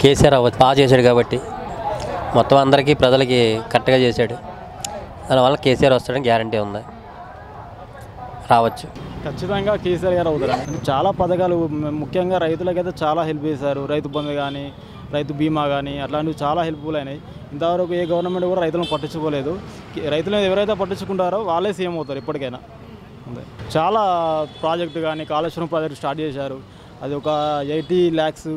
కేసీఆర్ అవ్వచ్చు బాగా చేశాడు కాబట్టి మొత్తం అందరికీ ప్రజలకి కరెక్ట్గా చేశాడు దానివల్ల కేసీఆర్ వస్తాడని గ్యారంటీ ఉంది రావచ్చు ఖచ్చితంగా కేసీఆర్ గారు అవుతారు చాలా పథకాలు ము- ముఖ్యంగా రైతులకైతే చాలా హెల్ప్ చేశారు రైతు బంధు కానీ రైతు బీమా కానీ అట్లాంటివి చాలా హెల్ప్ఫుల్ అయినాయి ఇంతవరకు ఏ గవర్నమెంట్ కూడా రైతులను పట్టించుకోలేదు కి- రైతులను ఎవరైతే పట్టించుకుంటారో వాళ్ళే సీఎం అవుతారు ఎప్పటికైనా అంతే చాలా ప్రాజెక్టు కానీ కాళేశ్వరం ప్రాజెక్టు స్టార్ట్ చేశారు అది ఒక ఎయిటీ ల్యాక్స్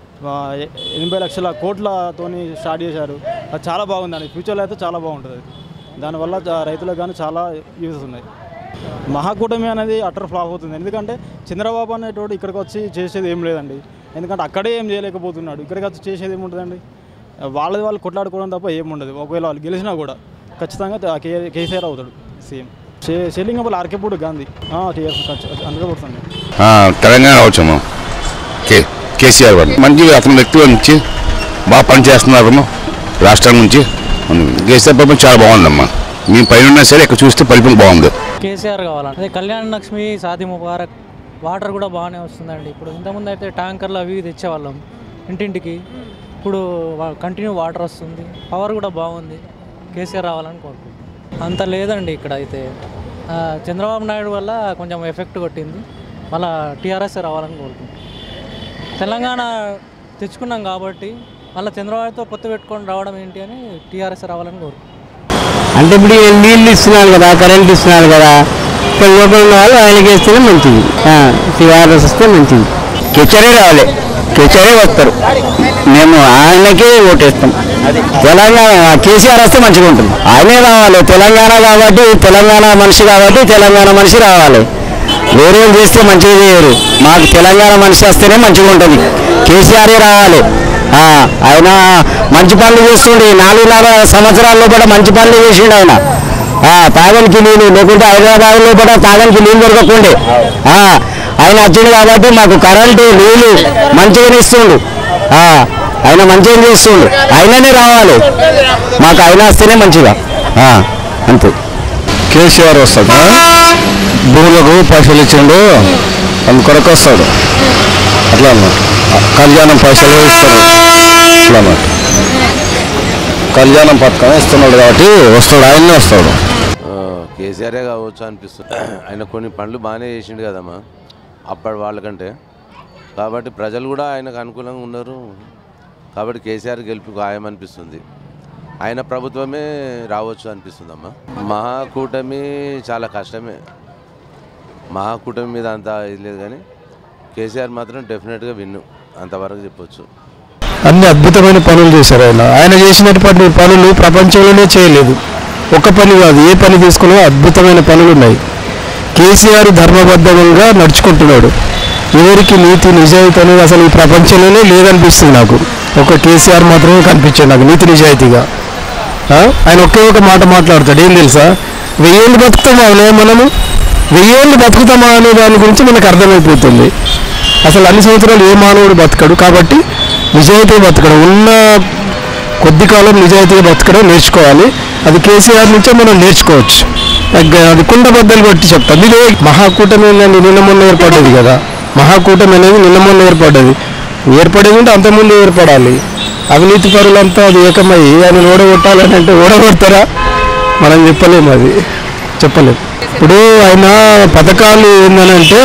ఎనభై లక్షల కోట్లతోని స్టార్ట్ చేశారు అది చాలా బాగుందండి ఫ్యూచర్లో అయితే చాలా బాగుంటుంది అది దానివల్ల చా- రైతులకు కానీ చాలా యూజెస్ ఉన్నాయి మహాకూటమి అనేది అటర్ ఫ్లాప్ అవుతుంది ఎందుకంటే చంద్రబాబు అనేటోడు ఇక్కడికి వచ్చి చేసేది ఏం లేదండి ఎందుకంటే అక్కడే ఏం చేయలేకపోతున్నాడు ఇక్కడికి వచ్చి చేసేది ఏముంటుందండి వాళ్ళది వాళ్ళు కొట్లాడుకోవడం తప్ప ఏముండదు ఒకవేళ వాళ్ళు గెలిచినా కూడా ఖచ్చితంగా తే- కే కేసీఆర్ అవుతాడు సీఎం షెల్లింగ్ అప్పుడు Arekapudi Gandhi TRS hundred percent ఆ, తెలంగాణ వచ్చాము కే కేసీఆర్ గారు మంచి అతని వ్యక్తి నుంచి బాగా పనిచేస్తున్నారు రాష్ట్రం నుంచి కేసీఆర్ పరిపాలన చాలా బాగుందమ్మా మేము పైన ఉన్నా సరే ఇక్కడ చూస్తే పరిపాలన బాగుంది కేసీఆర్ కావాలండి అదే కళ్యాణ లక్ష్మి సాది ముబారక్ వాటర్ కూడా బాగానే వస్తుందండి ఇప్పుడు ఇంతకుముందు అయితే ట్యాంకర్లు అవి ఇవి తెచ్చేవాళ్ళం ఇంటింటికి ఇప్పుడు కంటిన్యూ వాటర్ వస్తుంది పవర్ కూడా బాగుంది కేసీఆర్ రావాలని కోరుకుంటున్నాం అంత లేదండి ఇక్కడ అయితే ఆ, చంద్రబాబు నాయుడు వల్ల కొంచెం ఎఫెక్ట్ కొట్టింది మళ్ళా టీఆర్ఎస్ రావాలని కోరుకుంటున్నాం తెలంగాణ తెచ్చుకున్నాం కాబట్టి మళ్ళీ చంద్రబాబుతో పొత్తు పెట్టుకొని రావడం ఏంటి అని టీఆర్ఎస్ రావాలని కోరుకుంటున్నాం అంటే ఇప్పుడు ఈ నీళ్ళు ఇస్తున్నారు కదా కరెంట్ ఇస్తున్నారు కదా ఇక్కడ లోపల ఉన్న వాళ్ళు ఆయనకి వేస్తేనే మంచిది టీఆర్ఎస్ వస్తే మంచిది కెచరే రావాలి కెచరే వస్తారు మేము ఆయనకే ఓటేస్తాం తెలంగాణ కేసీఆర్ వస్తే మంచిగా ఉంటుంది ఆయనే రావాలి తెలంగాణ కాబట్టి తెలంగాణ మనిషి కాబట్టి తెలంగాణ మనిషి రావాలి వేరే వాళ్ళు చేస్తే మంచిగా చేయరు మాకు తెలంగాణ మనిషి వస్తేనే మంచిగా ఉంటుంది కేసీఆరే రావాలి ఆ, ఆయన మంచి పనులు చేస్తుండే నాలుగు నాలుగు సంవత్సరాల లోపల మంచి పనులు చేసిండు ఆయన ఆ, తాగనికి నీళ్ళు లేకుంటే హైదరాబాద్ లోపల తాగనికి నీళ్ళు దొరకకుండే ఆ, ఆయన వచ్చిండు కాబట్టి మాకు కరెంటు నీళ్ళు మంచిగానే ఇస్తుండు ఆ, ఆయన మంచిగా చేస్తుండు ఆయననే రావాలి మాకు ఆయన వస్తేనే మంచిగా ఆ, అంతే కేసీఆర్ వస్తాడు భూములకు పైసలు ఇచ్చిండు అందుకొరకు వస్తాడు అట్లా అన్నమాట కళ్యాణం పైసలు ఇస్తాడు అట్లా అన్నమాట కళ్యాణం పథకం ఇస్తున్నాడు కాబట్టి వస్తాడు ఆయన్నే వస్తాడు కేసీఆరే కావచ్చు అనిపిస్తుంది ఆయన కొన్ని పనులు బాగానే చేసిండు కదమ్మా అప్పటి వాళ్ళకంటే కాబట్టి ప్రజలు కూడా ఆయనకు అనుకూలంగా ఉన్నారు కాబట్టి కేసీఆర్ గెలుపు ఖాయమనిపిస్తుంది ఆయన ప్రభుత్వమే రావచ్చు అనిపిస్తుందమ్మా మహాకూటమి చాలా కష్టమే మహాకూటమి మీద అంత ఇది లేదు కానీ కేసీఆర్ మాత్రం డెఫినెట్గా విన్ను అంతవరకు చెప్పొచ్చు అన్ని అద్భుతమైన పనులు చేశారు ఆయన ఆయన చేసినటువంటి పనులు ప్రపంచంలోనే చేయలేదు ఒక పని కాదు ఏ పని తీసుకున్నా అద్భుతమైన పనులు ఉన్నాయి కేసీఆర్ ధర్మబద్ధంగా నడుచుకుంటున్నాడు ఎవరికి నీతి నిజాయితీ అనేది అసలు ఈ ప్రపంచంలోనే లేదనిపిస్తుంది నాకు ఒక కేసీఆర్ మాత్రమే కనిపించాడు నాకు నీతి నిజాయితీగా ఆ? ఆయన ఒకే ఒక మాట మాట్లాడతాడు ఏం తెలుసా వెయ్యేళ్ళు బతుకుతామా అనే మనము వెయ్యేళ్ళు బతుకుతామా అనే దాని గురించి మనకు అర్థమైపోతుంది అసలు అన్ని సంవత్సరాలు ఏ మానవుడు బతకడు కాబట్టి నిజాయితీ బతకడం ఉన్న కొద్ది కాలం నిజాయితీగా బతకడం నేర్చుకోవాలి అది కేసీఆర్ నుంచే మనం నేర్చుకోవచ్చు అగ్గ- అది కుండబద్దలు బట్టి చెప్తాను ఇది మహాకూటమి అనేది నిన్న మొన్న ఏర్పడ్డది కదా మహాకూటమి అనేది నిన్న మొన్న ఏర్పడ్డది ఏర్పడేది ఉంటే అంతకుముందు ఏర్పడాలి అవినీతి పరులంతా అది ఏకమై ఆయన ఓడగొట్టాలని అంటే ఓడగొడతారా మనం చెప్పలేము అది చెప్పలేము ఇప్పుడు ఆయన పథకాలు ఏంటనంటే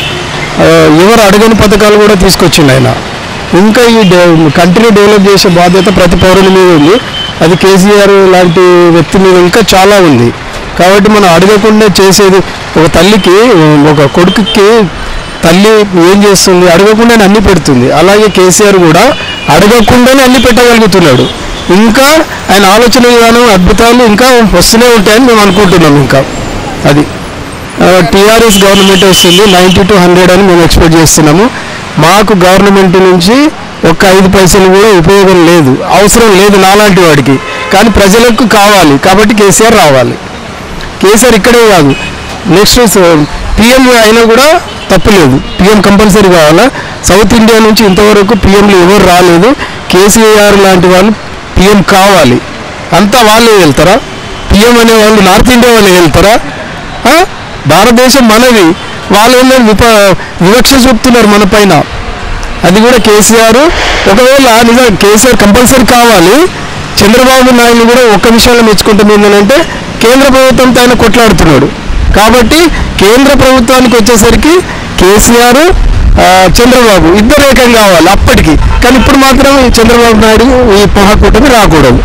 ఆ, ఎవరు అడగని పథకాలు కూడా తీసుకొచ్చిండు ఆయన ఇంకా ఈ కంట్రీ డెవలప్ చేసే బాధ్యత ప్రతి పౌరుని మీద ఉంది అది కేసీఆర్ లాంటి వ్యక్తి మీద ఇంకా చాలా ఉంది కాబట్టి మనం అడగకుండా చేసేది ఒక తల్లికి ఒక కొడుకుకి తల్లి ఏం చేస్తుంది అడగకుండానే అన్ని పెడుతుంది అలాగే కేసీఆర్ కూడా అడగకుండానే అన్ని పెట్టగలుగుతున్నాడు ఇంకా ఆయన ఆలోచన విధానం అద్భుతాలు ఇంకా వస్తూనే ఉంటాయని మేము అనుకుంటున్నాం ఇంకా అది టీఆర్ఎస్ గవర్నమెంట్ వస్తుంది నైంటీ టు హండ్రెడ్ అని మేము ఎక్స్పెక్ట్ చేస్తున్నాము మాకు గవర్నమెంట్ నుంచి ఒక్క ఐదు పైసలు కూడా ఉపయోగం లేదు అవసరం లేదు నాలాంటి వాడికి కానీ ప్రజలకు కావాలి కాబట్టి కేసీఆర్ రావాలి కేసీఆర్ ఇక్కడే కాదు నెక్స్ట్ పిఎం అయినా కూడా తప్పులేదు పిఎం కంపల్సరీ కావాలా సౌత్ ఇండియా నుంచి ఇంతవరకు పిఎంలు ఎవరు రాలేదు కేసీఆర్ లాంటి వాళ్ళు పిఎం కావాలి అంతా వాళ్ళే వెళ్తారా పిఎం అనే వాళ్ళు నార్త్ ఇండియా వాళ్ళే వెళ్తారా ఆ? భారతదేశం మనది వాళ్ళు ఏంటంటే విప వివక్ష చూపుతున్నారు మన పైన అది కూడా కేసీఆర్ ఒకవేళ నిజం కేసీఆర్ కంపల్సరీ కావాలి చంద్రబాబు నాయుడు కూడా ఒక్క విషయంలో మెచ్చుకుంటుంది ఏంటంటే కేంద్ర ప్రభుత్వంతో ఆయన కొట్లాడుతున్నాడు కాబట్టి కేంద్ర ప్రభుత్వానికి వచ్చేసరికి కేసీఆర్ ఆ, చంద్రబాబు ఇద్దరు ఏకం కావాలి అప్పటికి కానీ ఇప్పుడు మాత్రం ఈ చంద్రబాబు నాయుడు ఈ మహాకూటమి రాకూడదు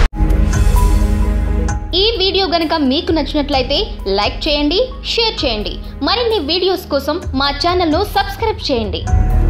ఈ వీడియో గనక మీకు నచ్చినట్లయితే లైక్ చేయండి షేర్ చేయండి మరిన్ని వీడియోస్ కోసం మా ఛానల్ను సబ్స్క్రైబ్ చేయండి